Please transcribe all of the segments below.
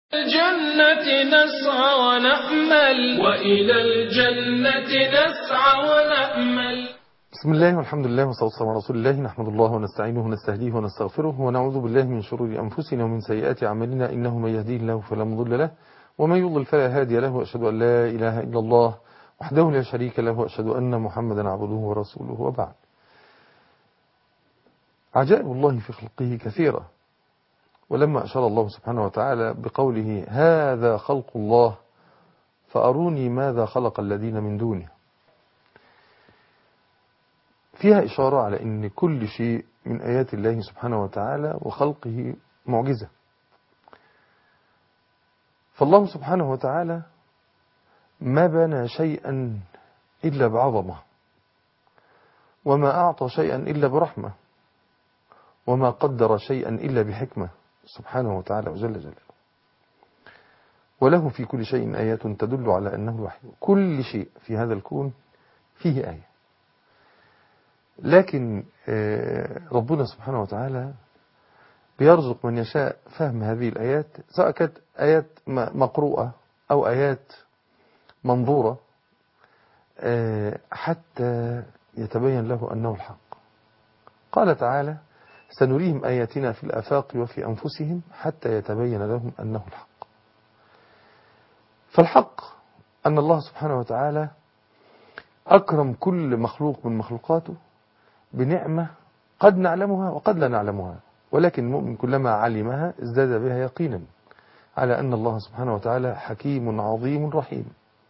الجنة نسعى ونأمل وإلى الجنة نسعى ونأمل بسم الله والحمد لله والصلاة والسلام على رسول الله نحمد الله ونستعينه ونستهديه ونستغفره ونعوذ بالله من شرور أنفسنا ومن سيئات أعمالنا إنه من يهديه الله فلا مضل له ومن يضلل فلا هادي له وأشهد أن لا إله إلا الله وحده لا شريك له وأشهد أن محمدا عبده ورسوله وبعد عجائب الله في خلقه كثيرة ولما أشار الله سبحانه وتعالى بقوله هذا خلق الله فأروني ماذا خلق الذين من دونه فيها إشارة على أن كل شيء من آيات الله سبحانه وتعالى وخلقه معجزة فالله سبحانه وتعالى ما بنى شيئا إلا بعظمة وما أعطى شيئا إلا برحمة وما قدر شيئا إلا بحكمة سبحانه وتعالى وجل جلاله وله في كل شيء آيات تدل على أنه الوحي كل شيء في هذا الكون فيه آية لكن ربنا سبحانه وتعالى بيرزق من يشاء فهم هذه الآيات سواء كانت آيات مقروءة أو آيات منظورة حتى يتبين له أنه الحق قال تعالى سنريهم آياتنا في الآفاق وفي أنفسهم حتى يتبين لهم أنه الحق فالحق أن الله سبحانه وتعالى أكرم كل مخلوق من مخلوقاته بنعمة قد نعلمها وقد لا نعلمها ولكن المؤمن كلما علمها ازداد بها يقينا على أن الله سبحانه وتعالى حكيم عظيم رحيم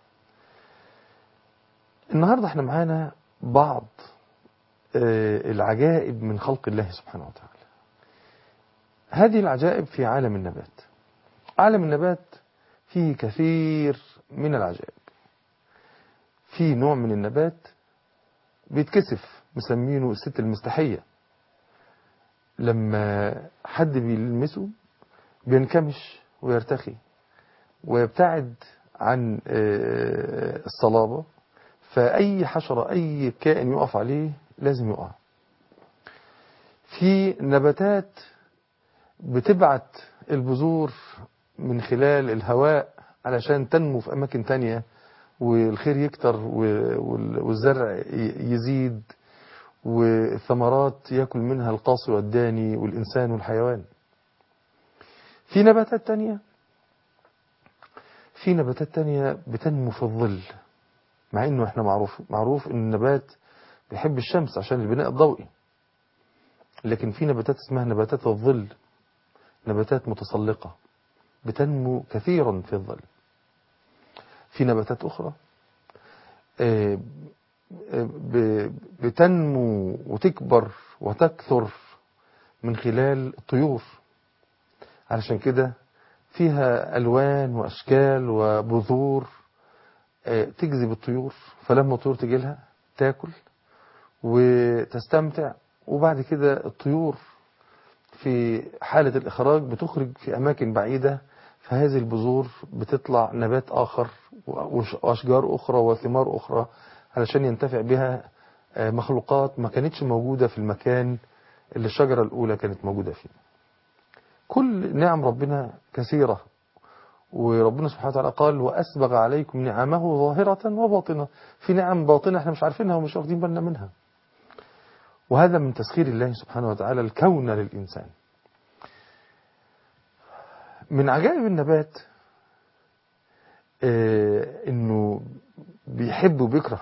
النهاردة احنا معانا بعض العجائب من خلق الله سبحانه وتعالى هذه العجائب في عالم النبات عالم النبات فيه كثير من العجائب في نوع من النبات بيتكسف مسمينه الست المستحية لما حد بيلمسه بينكمش ويرتخي ويبتعد عن الصلابة فأي حشرة أي كائن يقف عليه لازم يقع في نباتات بتبعت البذور من خلال الهواء علشان تنمو في أماكن تانية والخير يكتر والزرع يزيد والثمرات يأكل منها القاصي والداني والإنسان والحيوان في نباتات تانية في نباتات تانية بتنمو في الظل مع انه احنا معروف معروف ان النبات بيحب الشمس عشان البناء الضوئي لكن في نباتات اسمها نباتات الظل نباتات متسلقة بتنمو كثيرا في الظل في نباتات أخرى بتنمو وتكبر وتكثر من خلال الطيور علشان كده فيها ألوان وأشكال وبذور تجذب الطيور فلما الطيور تجي لها تاكل وتستمتع وبعد كده الطيور في حالة الإخراج بتخرج في أماكن بعيدة فهذه البذور بتطلع نبات آخر وأشجار أخرى وثمار أخرى علشان ينتفع بها مخلوقات ما كانتش موجودة في المكان اللي الشجرة الأولى كانت موجودة فيه كل نعم ربنا كثيرة وربنا سبحانه وتعالى قال وأسبغ عليكم نعمه ظاهرة وباطنة في نعم باطنة احنا مش عارفينها ومش واخدين بالنا منها وهذا من تسخير الله سبحانه وتعالى الكون للإنسان من عجائب النبات اه انه بيحب وبيكره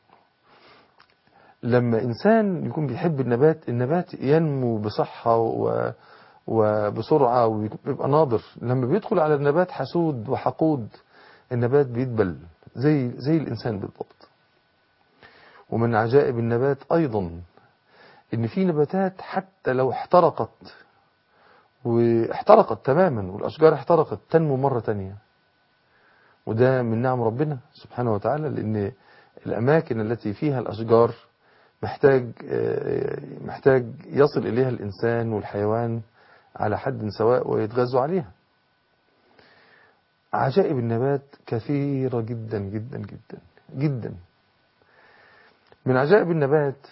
لما إنسان يكون بيحب النبات النبات ينمو بصحة و وبسرعة وبيبقى ناضر لما بيدخل على النبات حسود وحقود النبات بيدبل زي زي الإنسان بالضبط ومن عجائب النبات أيضا إن في نباتات حتى لو احترقت واحترقت تماما والأشجار احترقت تنمو مرة تانية وده من نعم ربنا سبحانه وتعالى لأن الأماكن التي فيها الأشجار محتاج محتاج يصل إليها الإنسان والحيوان على حد سواء ويتغذوا عليها عجائب النبات كثيرة جدا جدا جدا جدا من عجائب النبات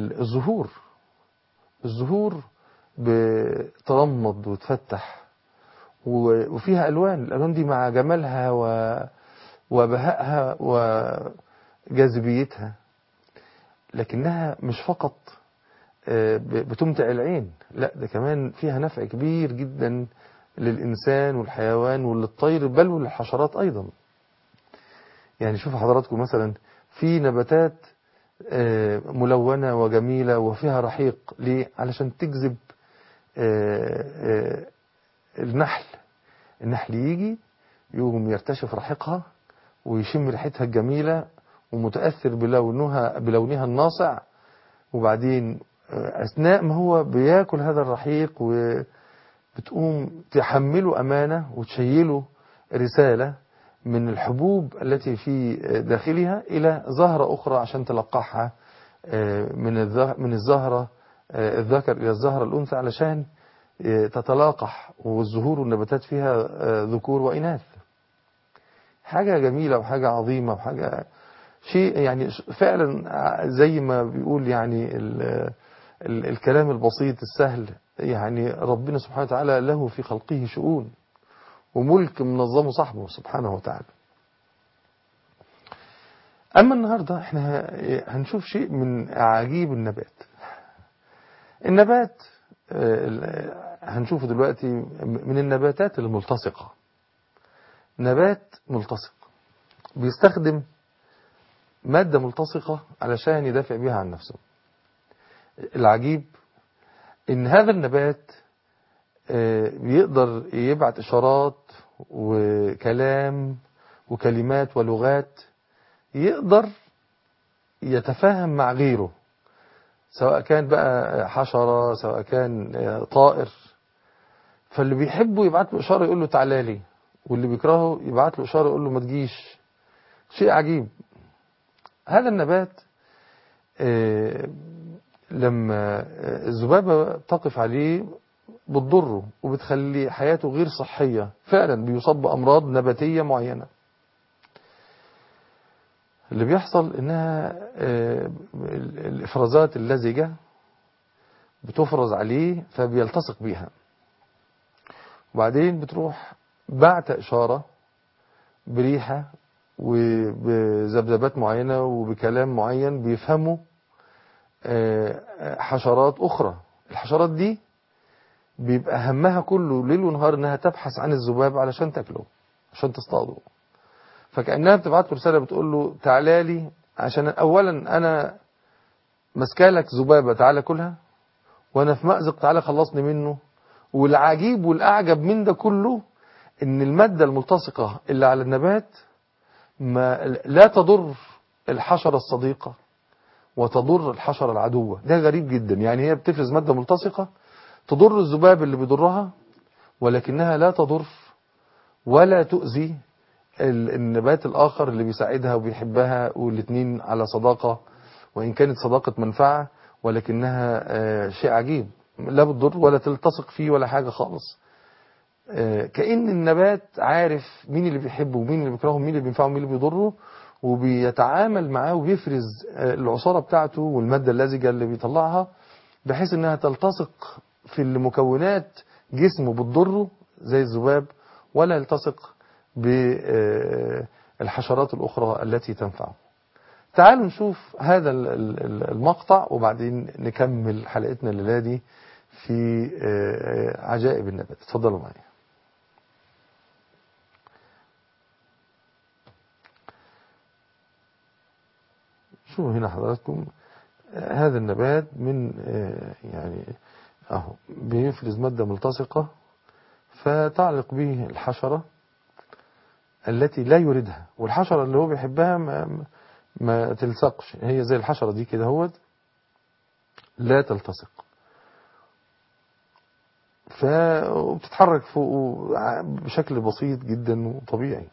الزهور الزهور بترمض وتفتح و- وفيها ألوان الألوان دي مع جمالها و... وبهائها وجاذبيتها لكنها مش فقط آه، ب- بتمتع العين لا ده كمان فيها نفع كبير جدا للإنسان والحيوان وللطير بل وللحشرات أيضا يعني شوف حضراتكم مثلا في نباتات آه، ملونة وجميلة وفيها رحيق ليه؟ علشان تجذب آه، آه، النحل النحل يجي يقوم يرتشف رحيقها ويشم ريحتها الجميلة ومتأثر بلونها بلونها الناصع وبعدين آه، أثناء ما هو بياكل هذا الرحيق وبتقوم تحمله أمانة وتشيله رسالة من الحبوب التي في داخلها إلى زهرة أخرى عشان تلقحها آه، من الذ- من الزهرة آه، الذكر إلى الزهرة الأنثى علشان آه، تتلاقح والزهور والنباتات فيها آه، ذكور وإناث حاجة جميلة وحاجة عظيمة وحاجة شيء يعني ش- فعلا ع- زي ما بيقول يعني ال ال الكلام البسيط السهل يعني ربنا سبحانه وتعالى له في خلقه شؤون وملك منظمه صاحبه سبحانه وتعالى أما النهاردة احنا ه- هنشوف شيء من عجيب النبات النبات آه، ال- هنشوفه دلوقتي من النباتات الملتصقة نبات ملتصق بيستخدم مادة ملتصقة علشان يدافع بيها عن نفسه العجيب ان هذا النبات آه، بيقدر يبعت اشارات وكلام وكلمات ولغات يقدر يتفاهم مع غيره سواء كان بقى حشرة سواء كان آه، طائر فاللي بيحبه يبعت له إشارة يقول له تعالى لي واللي بيكرهه يبعت له إشارة يقول له ما تجيش شيء عجيب هذا النبات آه، لما آه، الذبابة تقف عليه بتضره وبتخلي حياته غير صحية فعلا بيصاب بأمراض نباتية معينة اللي بيحصل انها آه، ال- الافرازات اللزجة بتفرز عليه فبيلتصق بيها وبعدين بتروح بعت اشارة بريحة وبذبذبات معينة وبكلام معين بيفهموا آه، آه، حشرات اخرى الحشرات دي بيبقى همها كله ليل ونهار انها تبحث عن الذباب علشان تاكله عشان تصطاده فكأنها بتبعت له رسالة بتقول له تعالى لي عشان أولا أنا مسكالك ذبابة تعالى كلها وأنا في مأزق تعالى خلصني منه والعجيب والأعجب من ده كله إن المادة الملتصقة اللي على النبات ما لا تضر الحشرة الصديقة وتضر الحشرة العدوة ده غريب جدا يعني هي بتفرز مادة ملتصقة تضر الذباب اللي بيضرها ولكنها لا تضر ولا تؤذي ال- النبات الآخر اللي بيساعدها وبيحبها والاتنين على صداقة وإن كانت صداقة منفعة ولكنها آه، شيء عجيب لا بتضر ولا تلتصق فيه ولا حاجة خالص آه، كأن النبات عارف مين اللي بيحبه ومين اللي بيكرهه ومين اللي بينفعه ومين اللي بيضره وبيتعامل معاه وبيفرز آه، العصارة بتاعته والمادة اللزجة اللي بيطلعها بحيث انها تلتصق في المكونات جسمه بتضره زي الذباب ولا يلتصق بالحشرات الأخرى التي تنفعه تعالوا نشوف هذا ال- ال- المقطع وبعدين نكمل حلقتنا الليلة دي في آه، عجائب النبات اتفضلوا معايا شوفوا هنا حضراتكم آه، هذا النبات من آه، يعني اهو بيفرز مادة ملتصقة فتعلق به الحشرة التي لا يريدها والحشرة اللي هو بيحبها ما, ما تلصقش هي زي الحشرة دي كده هو لا تلتصق فبتتحرك فوق بشكل بسيط جدا وطبيعي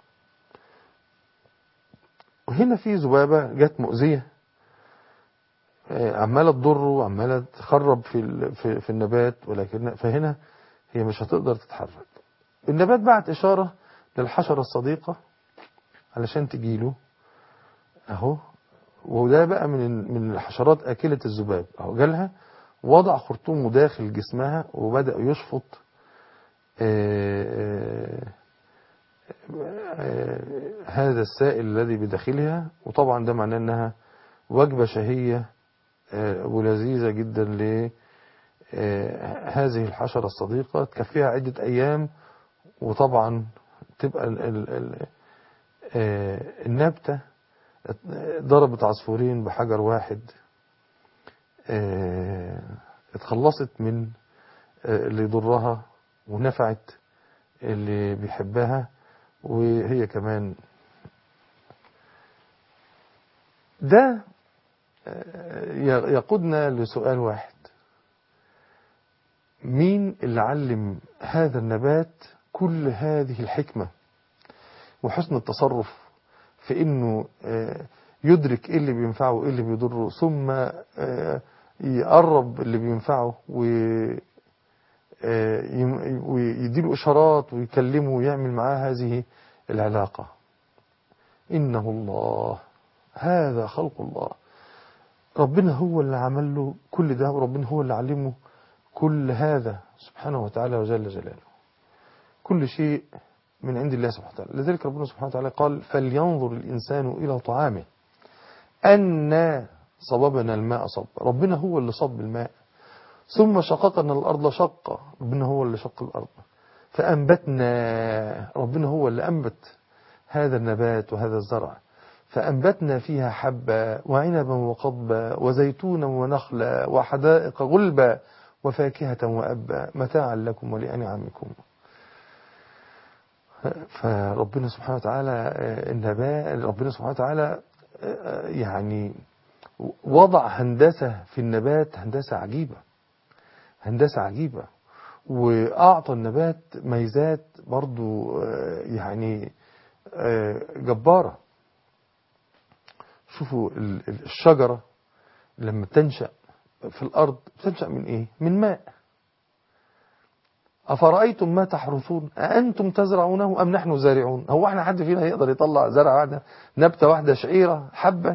وهنا في ذبابة جت مؤذية آه، عمالة تضره وعمالة تخرب في ال- في, في النبات ولكن فهنا هي مش هتقدر تتحرك النبات بعت إشارة للحشرة الصديقة علشان تجيله أهو وده بقى من من الحشرات آكلة الذباب أهو جالها وضع خرطومه داخل جسمها وبدأ يشفط آه، هذا السائل الذي بداخلها وطبعا ده معناه انها وجبة شهية آه، ولذيذة جدا ل آه، هذه الحشرة الصديقة تكفيها عدة أيام وطبعا تبقى ال ال ال آه، النبتة ضربت عصفورين بحجر واحد آه، اتخلصت من آه، اللي يضرها ونفعت اللي بيحبها وهي كمان ده آه، يقودنا لسؤال واحد مين اللي علم هذا النبات كل هذه الحكمة وحسن التصرف في انه آه، يدرك ايه اللي بينفعه وايه اللي بيضره ثم آه، يقرب اللي بينفعه و آه، يم- ويديله اشارات ويكلمه ويعمل معاه هذه العلاقة انه الله هذا خلق الله ربنا هو اللي عمل له كل ده وربنا هو اللي علمه كل هذا سبحانه وتعالى وجل جلاله كل شيء من عند الله سبحانه وتعالى لذلك ربنا سبحانه وتعالى قال فلينظر الإنسان إلى طعامه أنا صببنا الماء صب ربنا هو اللي صب الماء ثم شققنا الأرض شقة ربنا هو اللي شق الأرض فأنبتنا ربنا هو اللي أنبت هذا النبات وهذا الزرع فأنبتنا فيها حبا وعنبا وقضبا وزيتونا ونخلا وحدائق غلبا وفاكهة وأبا متاعا لكم ولأنعامكم فربنا سبحانه وتعالى آه، النبات ربنا سبحانه وتعالى آه، يعني وضع هندسة في النبات هندسة عجيبة هندسة عجيبة وأعطى النبات ميزات برضو آه، يعني آه، جبارة شوفوا ال- ال- الشجرة لما تنشأ في الأرض بتنشأ من إيه؟ من ماء أفرأيتم ما تحرثون أأنتم تزرعونه أم نحن زارعون هو احنا حد فينا يقدر يطلع زرع واحدة نبتة واحدة شعيرة حبة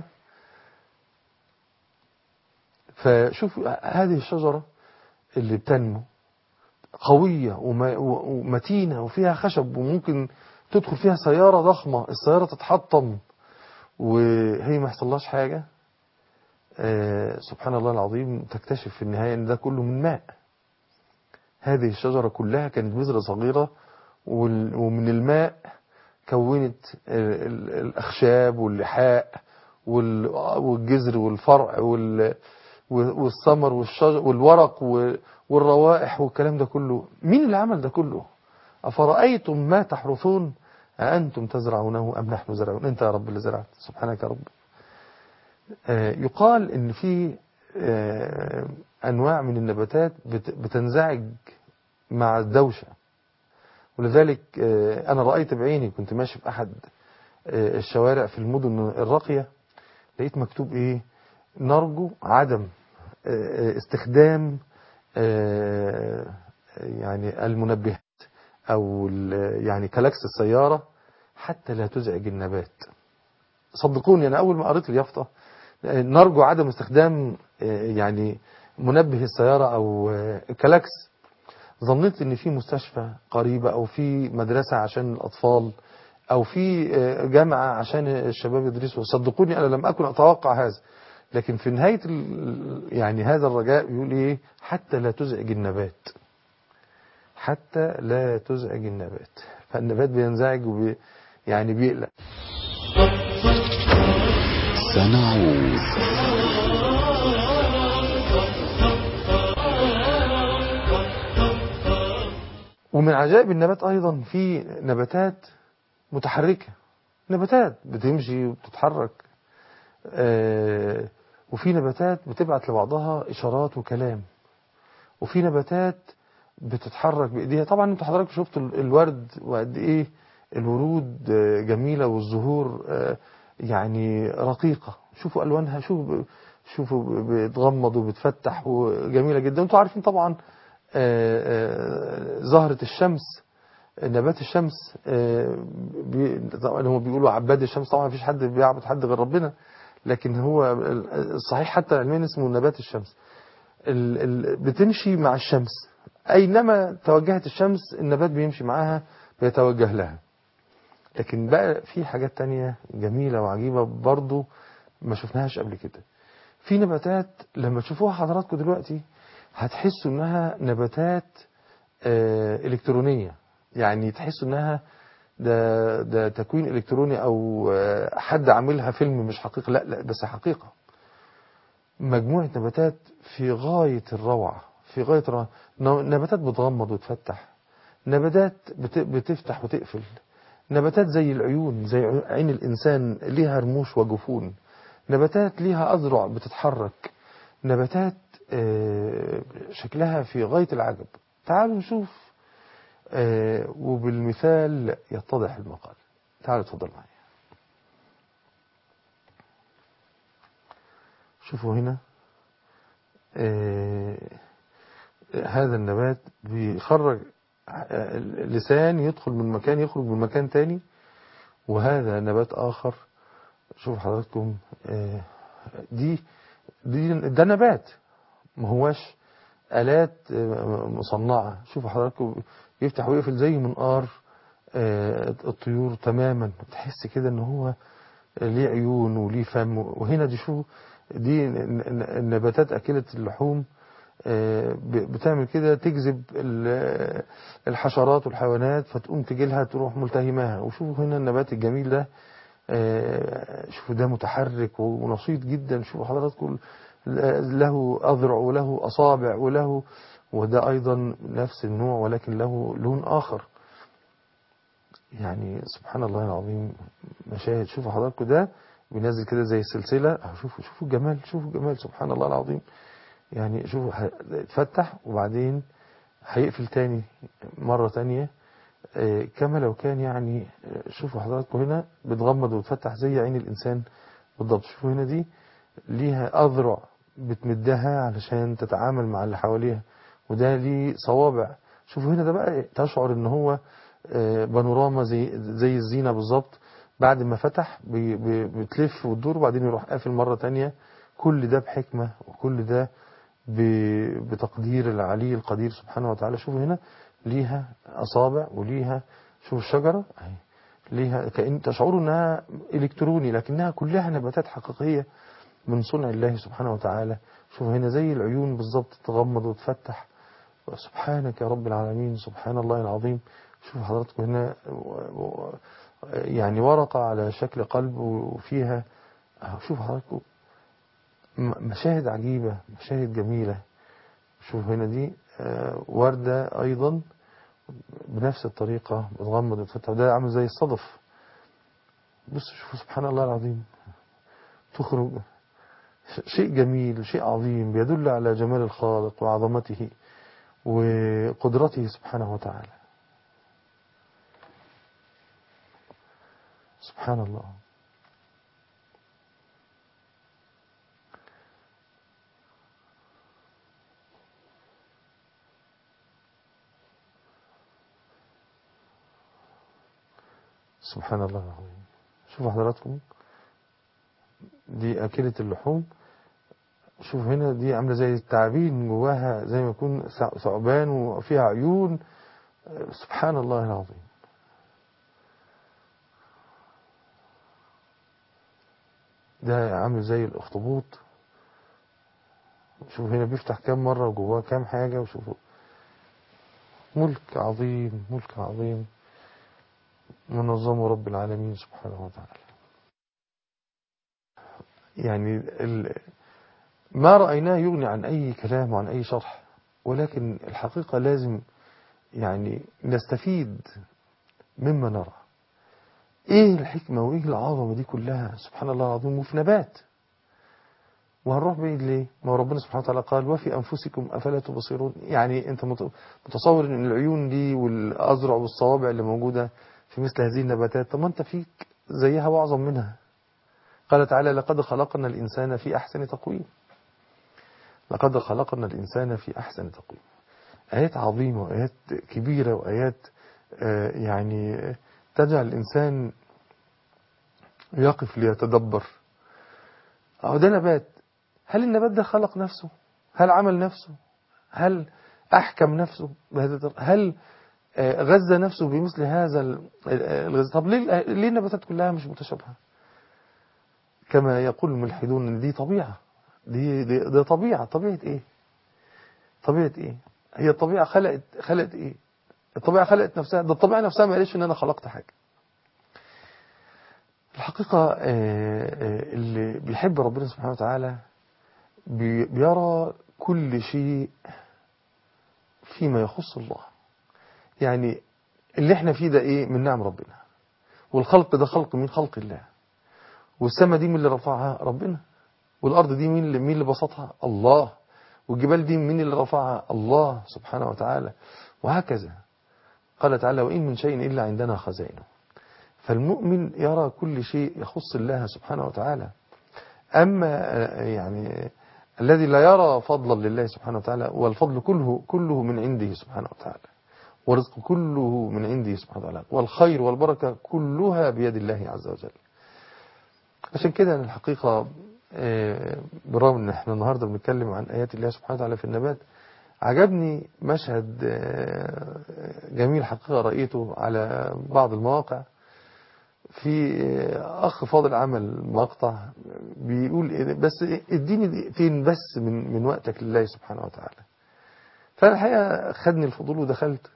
فشوف هذه الشجرة اللي بتنمو قوية وم- ومتينة وفيها خشب وممكن تدخل فيها سيارة ضخمة السيارة تتحطم وهي ما يحصلهاش حاجة آه، سبحان الله العظيم تكتشف في النهاية ان ده كله من ماء هذه الشجرة كلها كانت بذرة صغيرة وال- ومن الماء كونت ال- ال- الأخشاب واللحاء وال- والجذر والفرع وال- والثمر والشجر والورق و- والروائح والكلام ده كله مين اللي عمل ده كله أفرأيتم ما تحرثون أأنتم تزرعونه أم نحن زرعون أنت يا رب اللي زرعت سبحانك يا رب آه، يقال ان في آه، انواع من النباتات بت- بتنزعج مع الدوشة ولذلك آه، انا رأيت بعيني كنت ماشي في احد آه، الشوارع في المدن الراقية لقيت مكتوب ايه نرجو عدم آه، آه، استخدام آه، يعني المنبهات او ال- يعني كلاكس السيارة حتى لا تزعج النبات صدقوني انا اول ما قريت اليافطه نرجو عدم استخدام آه، يعني منبه السيارة أو آه، كلاكس ظنيت ان في مستشفى قريبة او في مدرسة عشان الاطفال او في آه، جامعة عشان الشباب يدرسوا صدقوني انا لم اكن اتوقع هذا لكن في نهاية ال- يعني هذا الرجاء يقول ايه حتى لا تزعج النبات حتى لا تزعج النبات فالنبات بينزعج وبي يعني بيقلق سنعود ومن عجائب النبات أيضا في نباتات متحركة نباتات بتمشي وبتتحرك آه، وفي نباتات بتبعت لبعضها إشارات وكلام وفي نباتات بتتحرك بإيديها طبعا انتوا حضرتك شفتوا ال- الورد وقد إيه الورود آه، جميلة والزهور آه، يعني رقيقة شوفوا ألوانها شوفوا شوفوا بتغمض وبتفتح وجميلة جدا انتوا عارفين طبعا آه، آه، زهرة الشمس نبات الشمس آه، بي- طبعا هم بيقولوا عباد الشمس طبعا مفيش حد بيعبد حد غير ربنا لكن هو الصحيح حتى علميا اسمه نبات الشمس ال- ال- بتمشي مع الشمس أينما توجهت الشمس النبات بيمشي معاها بيتوجه لها لكن بقى في حاجات تانية جميلة وعجيبة برضو ما شفناهاش قبل كده في نباتات لما تشوفوها حضراتكم دلوقتي هتحسوا انها نباتات آه، الكترونية يعني تحسوا انها ده ده تكوين الكتروني او آه، حد عاملها فيلم مش حقيقة لا لا بس حقيقة مجموعة نباتات في غاية الروعة في غاية الروعة ن- نباتات بتغمض وتفتح نباتات بت- بتفتح وتقفل نباتات زي العيون زي عيو- عين الإنسان ليها رموش وجفون نباتات ليها أذرع بتتحرك نباتات آه، شكلها في غاية العجب تعالوا نشوف آه، وبالمثال يتضح المقال تعالوا اتفضل معايا شوفوا هنا آه، هذا النبات بيخرج آه، لسان يدخل من مكان يخرج من مكان تاني وهذا نبات آخر شوف حضراتكم آه، دي دي ده نبات ما هواش آلات آه، مصنعة شوفوا حضراتكم يفتح ويقفل زي منقار آه، الطيور تماما تحس كده ان هو ليه عيون وليه فم وهنا دي شو دي ن- ن- النباتات أكلة اللحوم آه، ب- بتعمل كده تجذب ال- الحشرات والحيوانات فتقوم تجيلها تروح ملتهماها وشوفوا هنا النبات الجميل ده آه، شوفوا ده متحرك ونشيط جدا شوفوا حضراتكم له أذرع وله أصابع وله وده أيضا نفس النوع ولكن له لون آخر يعني سبحان الله العظيم مشاهد شوفوا حضراتكم ده بينزل كده زي السلسلة أهو شوفوا شوفوا الجمال شوفوا الجمال سبحان الله العظيم يعني شوفوا ه- اتفتح وبعدين هيقفل تاني مرة تانية آه، كما لو كان يعني آه، شوفوا حضراتكم هنا بتغمض وتفتح زي عين الإنسان بالضبط شوفوا هنا دي ليها أذرع بتمدها علشان تتعامل مع اللي حواليها وده ليه صوابع شوفوا هنا ده بقى تشعر ان هو آه، بانوراما زي زي الزينة بالظبط بعد ما فتح بي- بي- بتلف وتدور وبعدين يروح قافل مرة تانية كل ده بحكمة وكل ده ب- بتقدير العلي القدير سبحانه وتعالى شوفوا هنا ليها أصابع وليها شوفوا الشجرة أهي ليها كأن تشعروا أنها إلكتروني لكنها كلها نباتات حقيقية من صنع الله سبحانه وتعالى شوفوا هنا زي العيون بالظبط تغمض وتفتح سبحانك يا رب العالمين سبحان الله العظيم شوفوا حضراتكم هنا و- و- يعني ورقة على شكل قلب وفيها أهو شوفوا حضراتكم م- مشاهد عجيبة مشاهد جميلة شوف هنا دي آه، وردة أيضا بنفس الطريقة بتغمض وتفتح وده عامل زي الصدف بص شوفوا سبحان الله العظيم تخرج ش- شيء جميل شيء عظيم بيدل على جمال الخالق وعظمته وقدرته سبحانه وتعالى سبحان الله سبحان الله العظيم شوفوا حضراتكم دي أكلة اللحوم شوف هنا دي عاملة زي التعابين جواها زي ما يكون ثع- ثعبان وفيها عيون آه، سبحان الله العظيم ده عامل زي الأخطبوط شوف هنا بيفتح كام مرة وجواه كام حاجة وشوفوا ملك عظيم ملك عظيم منظمه رب العالمين سبحانه وتعالى يعني ال... ما رأيناه يغني عن أي كلام وعن أي شرح ولكن الحقيقة لازم يعني نستفيد مما نرى ايه الحكمة وايه العظمة دي كلها سبحان الله العظيم وفي نبات وهنروح بعيد ليه ما هو ربنا سبحانه وتعالى قال وفي أنفسكم أفلا تبصرون يعني أنت مت- متصور أن العيون دي والأزرع والصوابع اللي موجودة في مثل هذه النباتات طب ما أنت فيك زيها وأعظم منها قال تعالى لقد خلقنا الإنسان في أحسن تقويم لقد خلقنا الإنسان في أحسن تقويم آيات عظيمة وآيات كبيرة وآيات آه، يعني تجعل الإنسان يقف ليتدبر أهو ده نبات هل النبات ده خلق نفسه هل عمل نفسه هل أحكم نفسه بهذا الطريقة؟ هل آه، غذى نفسه بمثل هذا ال- آه، الغذاء طب ليه ليه النباتات كلها مش متشابهة كما يقول الملحدون إن دي طبيعة دي دي, دي طبيعة طبيعة ايه طبيعة ايه هي الطبيعة خلقت خلقت ايه الطبيعة خلقت نفسها ده الطبيعة نفسها ما قالتش ان انا خلقت حاجة الحقيقة آه، آه، اللي بيحب ربنا سبحانه وتعالى بي- بيرى كل شيء فيما يخص الله يعني اللي احنا فيه ده ايه من نعم ربنا والخلق ده خلق من خلق الله والسماء دي مين اللي رفعها ربنا والارض دي مين اللي مين اللي بسطها الله والجبال دي مين اللي رفعها الله سبحانه وتعالى وهكذا قال تعالى وإن من شيء إلا عندنا خزائنه فالمؤمن يرى كل شيء يخص الله سبحانه وتعالى أما آه، يعني الذي لا يرى فضلا لله سبحانه وتعالى والفضل كله كله من عنده سبحانه وتعالى والرزق كله من عنده سبحانه وتعالى والخير والبركة كلها بيد الله عز وجل عشان كده أنا الحقيقة آه، بالرغم ان احنا النهاردة بنتكلم عن آيات الله سبحانه وتعالى في النبات عجبني مشهد آه، جميل حقيقة رأيته على بعض المواقع في آه، أخ فاضل عمل مقطع بيقول إيه، بس اديني دقيقتين بس من من وقتك لله سبحانه وتعالى فأنا الحقيقة خدني الفضول ودخلت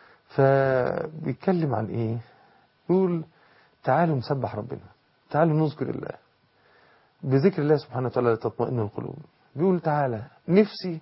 فبيتكلم عن إيه يقول تعالوا نسبح ربنا تعالوا نذكر الله بذكر الله سبحانه وتعالى تطمئن القلوب بيقول تعالى نفسي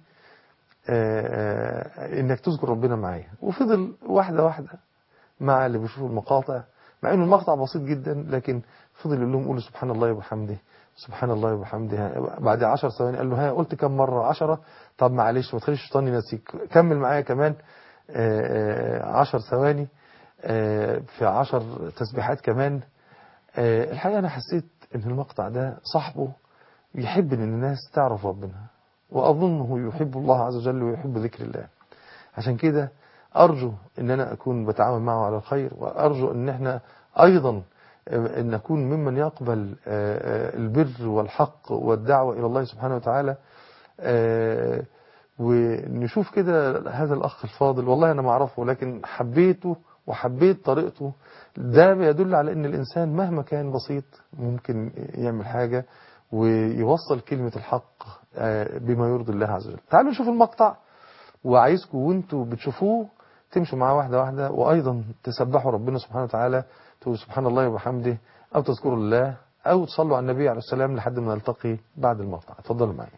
آه، آه، انك تذكر ربنا معايا وفضل واحدة واحدة مع اللي بيشوفوا المقاطع مع انه المقطع بسيط جدا لكن فضل يقول لهم قولوا سبحان الله وبحمده سبحان الله وبحمده بعد عشر ثواني قال له ها قلت كم مرة عشرة طب معلش ما تخليش الشيطان ينسيك كمل معايا كمان آه، آه، عشر ثواني آه، في عشر تسبيحات كمان آه، الحقيقة أنا حسيت إن المقطع ده صاحبه يحب إن الناس تعرف ربنا وأظنه يحب الله عز وجل ويحب ذكر الله عشان كده أرجو إن أنا أكون بتعاون معه على الخير وأرجو إن إحنا أيضا آه، أن نكون ممن يقبل آه، آه، البر والحق والدعوة إلى الله سبحانه وتعالى آه، ونشوف كده هذا الأخ الفاضل والله أنا ما أعرفه لكن حبيته وحبيت طريقته ده بيدل على أن الإنسان مهما كان بسيط ممكن يعمل حاجة ويوصل كلمة الحق آه، بما يرضي الله عز وجل تعالوا نشوف المقطع وعايزكم وانتوا بتشوفوه تمشوا معاه واحدة واحدة وأيضا تسبحوا ربنا سبحانه وتعالى تقولوا سبحان الله وبحمده أو تذكروا الله أو تصلوا على النبي عليه السلام لحد ما نلتقي بعد المقطع اتفضلوا معي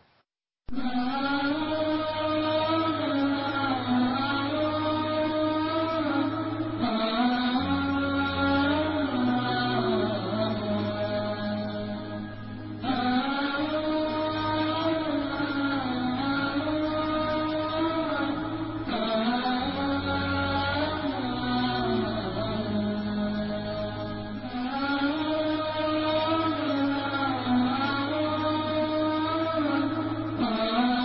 Ah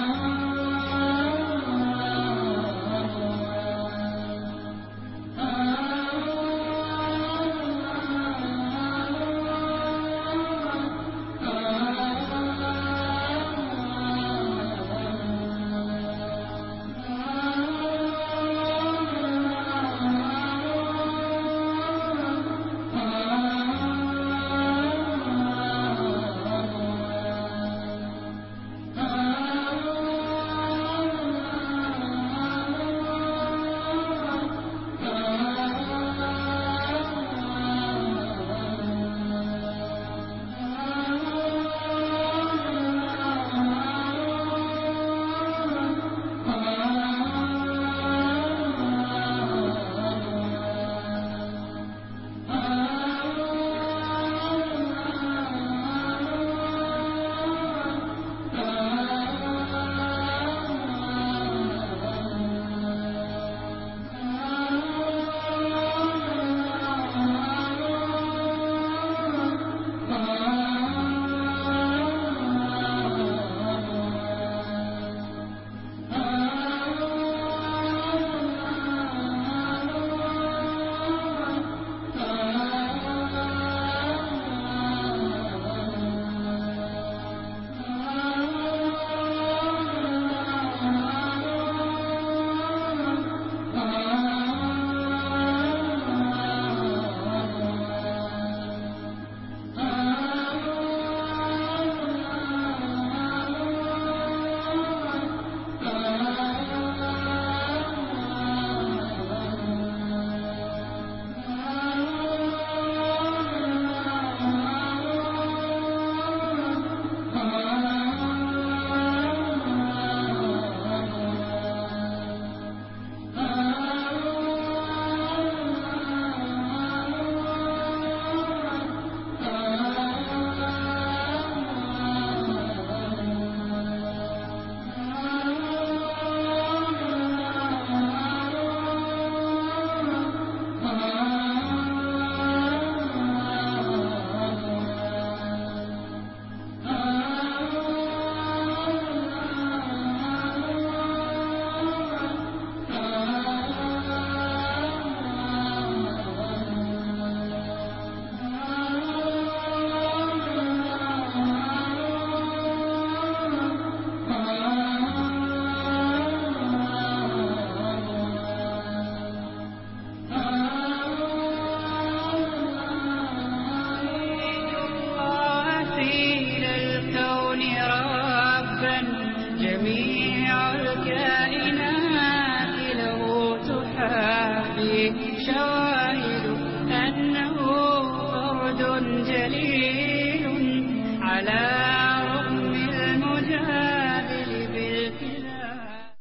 جود جليل على رغم المجادل بالكلام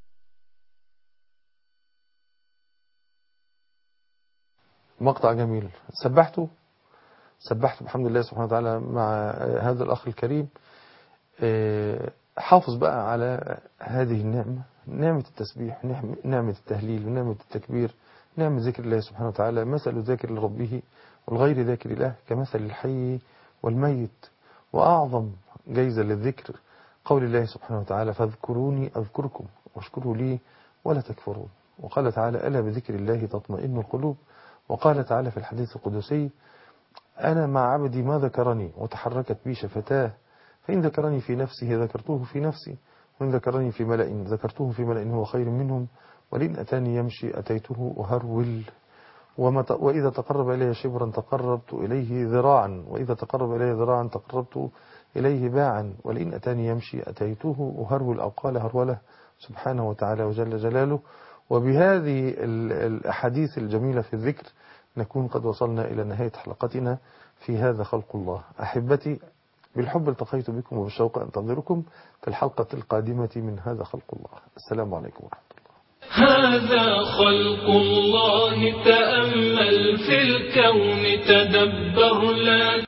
مقطع جميل سبحته سبحت بحمد الله سبحانه وتعالى مع هذا الأخ الكريم آه، حافظ بقى على هذه النعمة نعمة التسبيح نعم- نعمة التهليل ونعمة التكبير نعمة ذكر الله سبحانه وتعالى مثل ذاكر لربه والغير ذاكر الله كمثل الحي والميت وأعظم جيزة للذكر قول الله سبحانه وتعالى فاذكروني أذكركم واشكروا لي ولا تكفرون وقال تعالى ألا بذكر الله تطمئن القلوب وقال تعالى في الحديث القدسي أنا مع عبدي ما ذكرني وتحركت بي شفتاه فإن ذكرني في نفسه ذكرته في نفسي وإن ذكرني في ملأ ذكرته في ملأ هو خير منهم ولئن أتاني يمشي أتيته أهرول ومت... وإذا تقرب إلي شبرا تقربت إليه ذراعا وإذا تقرب إلي ذراعا تقربت إليه باعا ولئن أتاني يمشي أتيته أهرول أو قال هرولة سبحانه وتعالى وجل جلاله وبهذه ال- الأحاديث الجميلة في الذكر نكون قد وصلنا إلى نهاية حلقتنا في هذا خلق الله أحبتي بالحب التقيت بكم وبالشوق أنتظركم في الحلقة القادمة من هذا خلق الله السلام عليكم ورحمة الله هذا خلق الله تأمل في الكون تدبر لا